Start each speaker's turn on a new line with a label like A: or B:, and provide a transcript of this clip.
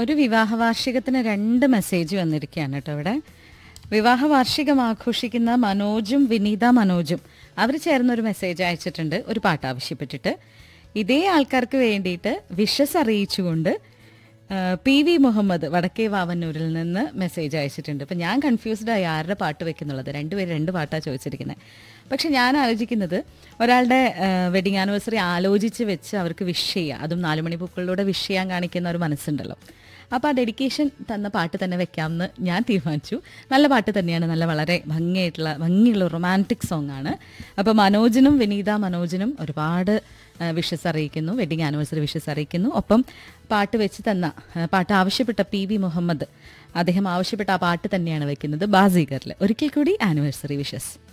A: ഒരു വിവാഹ വാർഷികത്തിന് രണ്ട് മെസ്സേജ് വന്നിരിക്കുകയാണ് കേട്ടോ ഇവിടെ വിവാഹ വാർഷികം ആഘോഷിക്കുന്ന മനോജും വിനീത മനോജും അവർ ചേർന്ന് ഒരു മെസ്സേജ് അയച്ചിട്ടുണ്ട് ഒരു പാട്ട് ആവശ്യപ്പെട്ടിട്ട് ഇതേ ആൾക്കാർക്ക് വേണ്ടിയിട്ട് വിഷസ് അറിയിച്ചുകൊണ്ട് ആ, പി വി മുഹമ്മദ് വടക്കേ വാവന്നൂരിൽ നിന്ന് മെസ്സേജ് അയച്ചിട്ടുണ്ട് അപ്പം ഞാൻ കൺഫ്യൂസ്ഡ് ആയി ആരുടെ പാട്ട് വെക്കുന്നുള്ളത് രണ്ടുപേര് രണ്ട് പാട്ടാണ് ചോദിച്ചിരിക്കുന്നത് പക്ഷെ ഞാൻ ആലോചിക്കുന്നത് ഒരാളുടെ വെഡിങ് ആനിവേഴ്സറി ആലോചിച്ച് വെച്ച് അവർക്ക് വിഷ് ചെയ്യുക അതും നാലുമണി പൂക്കളിലൂടെ വിഷ് ചെയ്യാൻ കാണിക്കുന്ന ഒരു മനസ്സുണ്ടല്ലോ അപ്പോൾ ആ ഡെഡിക്കേഷൻ തന്ന പാട്ട് തന്നെ വെക്കാമെന്ന് ഞാൻ തീരുമാനിച്ചു നല്ല പാട്ട് തന്നെയാണ് നല്ല വളരെ ഭംഗിയായിട്ടുള്ള ഭംഗിയുള്ള റൊമാൻറ്റിക് സോങ് ആണ് അപ്പോൾ മനോജിനും വിനീത മനോജിനും ഒരുപാട് വിഷസ് അറിയിക്കുന്നു വെഡിങ് ആനിവേഴ്സറി വിഷസ് അറിയിക്കുന്നു ഒപ്പം പാട്ട് വെച്ച് തന്ന ആ, പാട്ട് ആവശ്യപ്പെട്ട പി വി മുഹമ്മദ് അദ്ദേഹം ആവശ്യപ്പെട്ട ആ പാട്ട് തന്നെയാണ് വെക്കുന്നത് ബാസിഗറിൽ ഒരിക്കൽ കൂടി ആനിവേഴ്സറി വിഷസ്